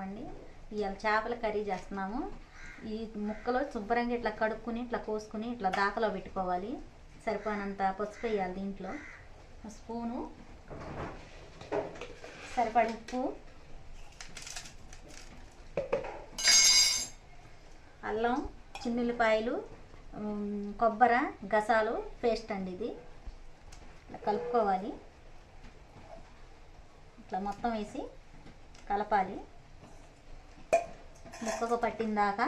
అండి ఇవాళ చేపల కర్రీ చేస్తున్నాము ఈ ముక్కలు శుభ్రంగా ఇట్లా కడుక్కుని ఇట్లా కోసుకుని ఇట్లా దాకలో పెట్టుకోవాలి సరిపోయినంత పసుపు వేయాలి దీంట్లో ఒక స్పూను సరిపడి ఉప్పు అల్లం చిన్నుల్లిపాయలు ఉమ్, కొబ్బరి గసాలు పేస్ట్ అండి ఇది ఇట్లా కలుపుకోవాలి ఇట్లా మొత్తం వేసి కలపాలి ముక్కకు పట్టిందాక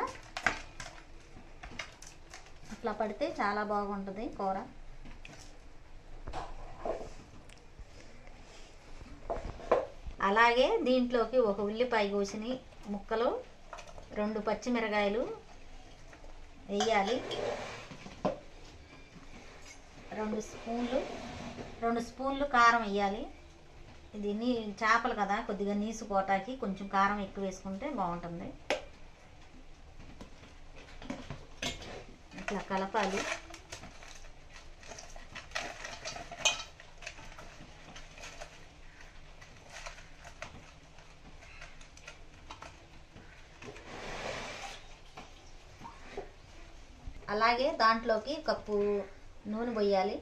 ఇట్లా పడితే చాలా బాగుంటుంది కూర అలాగే దీంట్లోకి ఒక ఉల్లిపాయ కోసిని ముక్కలు రెండు పచ్చిమిరకాయలు వేయాలి రెండు స్పూన్లు రెండు స్పూన్లు కారం వేయాలి ఇది నీ చేపలు కదా కొద్దిగా నీసు పోటాకి కొంచెం కారం ఎక్కువ వేసుకుంటే బాగుంటుంది ఇట్లా కలపాలి అలాగే దాంట్లోకి కప్పు నూనె పోయాలి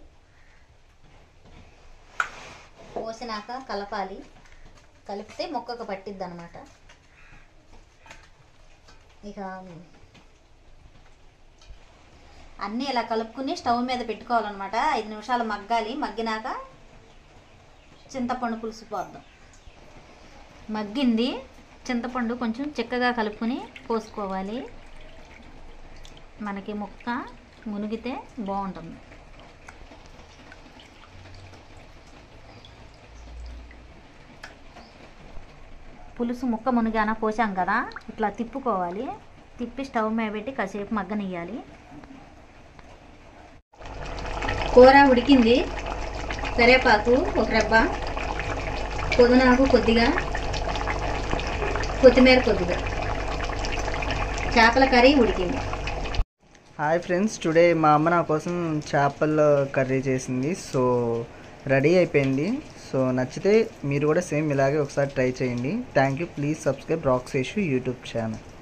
పోసినాక కలపాలి కలిపితే మొక్కకు పట్టిద్ది అనమాట ఇక అన్నీ ఇలా కలుపుకుని స్టవ్ మీద పెట్టుకోవాలన్నమాట ఐదు నిమిషాలు మగ్గాలి మగ్గినాక చింతపండు పులుసు పోద్దాం మగ్గింది చింతపండు కొంచెం చిక్కగా కలుపుకుని పోసుకోవాలి మనకి ముక్క మునిగితే బాగుంటుంది పులుసు ముక్క మునిగాన పోసాం కదా ఇట్లా తిప్పుకోవాలి తిప్పి స్టవ్ మీద పెట్టి కాసేపు మగ్గనియ్యాలి కూర ఉడికింది కరివేపాకు ఒక రెబ్బ పుదనాకు కొద్దిగా కొత్తిమీర కొద్దిగా చేపల కర్రీ ఉడికింది హాయ్ ఫ్రెండ్స్ టుడే మా అమ్మ నా కోసం చేపల కర్రీ చేసింది సో రెడీ అయిపోయింది సో నచ్చితే మీరు కూడా సేమ్ ఇలాగే ఒకసారి ట్రై చేయండి thank you please subscribe rocks YouTube channel